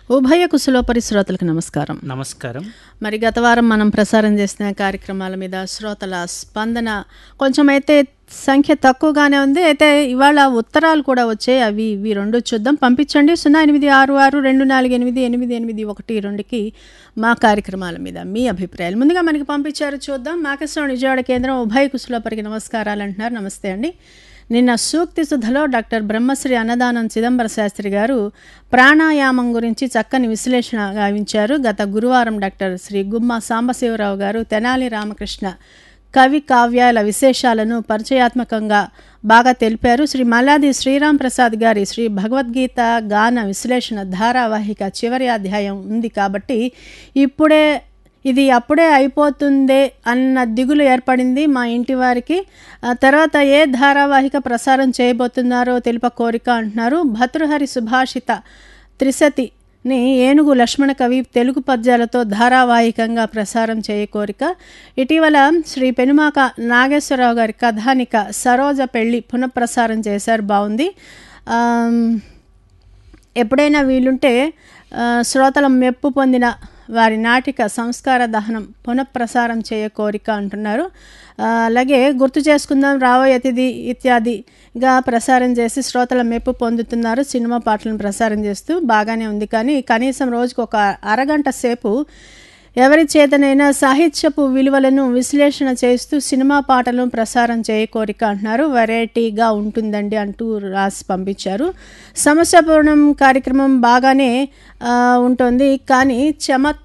ఉభయ కుశలోపరి శ్రోతలకు నమస్కారం నమస్కారం మరి గత వారం మనం ప్రసారం చేసిన కార్యక్రమాల మీద శ్రోతల స్పందన కొంచెం అయితే సంఖ్య తక్కువగానే ఉంది అయితే ఇవాళ ఉత్తరాలు కూడా వచ్చాయి అవి ఇవి రెండు చూద్దాం పంపించండి సున్నా ఎనిమిది ఆరు ఆరు రెండు నాలుగు ఎనిమిది ఎనిమిది ఎనిమిది ఒకటి రెండుకి మా కార్యక్రమాల మీద మీ అభిప్రాయాలు ముందుగా మనకి పంపించారు చూద్దాం మాకేశ్వరం విజయవాడ కేంద్రం ఉభయ కుశలోపరికి నమస్కారాలు అంటున్నారు నమస్తే అండి నిన్న సూక్తి సుధలో డాక్టర్ బ్రహ్మశ్రీ అన్నదానం చిదంబర శాస్త్రి గారు ప్రాణాయామం గురించి చక్కని విశ్లేషణ గావించారు గత గురువారం డాక్టర్ శ్రీ గుమ్మ సాంబశివరావు గారు తెనాలి రామకృష్ణ కవి కావ్యాల విశేషాలను పరిచయాత్మకంగా బాగా తెలిపారు శ్రీ మల్లాది శ్రీరామ్ ప్రసాద్ గారి శ్రీ భగవద్గీత గాన విశ్లేషణ ధారావాహిక చివరి అధ్యాయం ఉంది కాబట్టి ఇప్పుడే ఇది అప్పుడే అయిపోతుందే అన్న దిగులు ఏర్పడింది మా ఇంటి వారికి ఆ తర్వాత ఏ ధారావాహిక ప్రసారం చేయబోతున్నారో తెలుప కోరిక అంటున్నారు భతృహరి సుభాషిత త్రిశతిని ఏనుగు లక్ష్మణ కవి తెలుగు పద్యాలతో ధారావాహికంగా ప్రసారం చేయ కోరిక ఇటీవల శ్రీ పెనుమాక నాగేశ్వరరావు గారి కథానిక సరోజ పెళ్లి పునఃప్రసారం చేశారు బాగుంది ఆమ్, ఎప్పుడైనా వీలుంటే ఆ, శ్రోతల మెప్పు పొందిన వారి నాటిక సంస్కార దహనం పునఃప్రసారం చేయ కోరిక అంటున్నారు ఆ, అలాగే గుర్తు చేసుకుందాం రాబోయే అతిథి ఇత్యాదిగా ప్రసారం చేసి శ్రోతల మెప్పు పొందుతున్నారు సినిమా పాటలను ప్రసారం చేస్తూ బాగానే ఉంది కానీ కనీసం రోజుకు ఒక అరగంట సేపు ఎవరి చేతనైనా సాహిత్యపు విలువలను విశ్లేషణ చేస్తూ సినిమా పాటలను ప్రసారం చేయ కోరిక అంటున్నారు వెరైటీగా ఉంటుందండి అంటూ రాసి పంపించారు సమస్య పూర్ణం కార్యక్రమం బాగానే ఆ, ఉంటుంది కానీ చమత్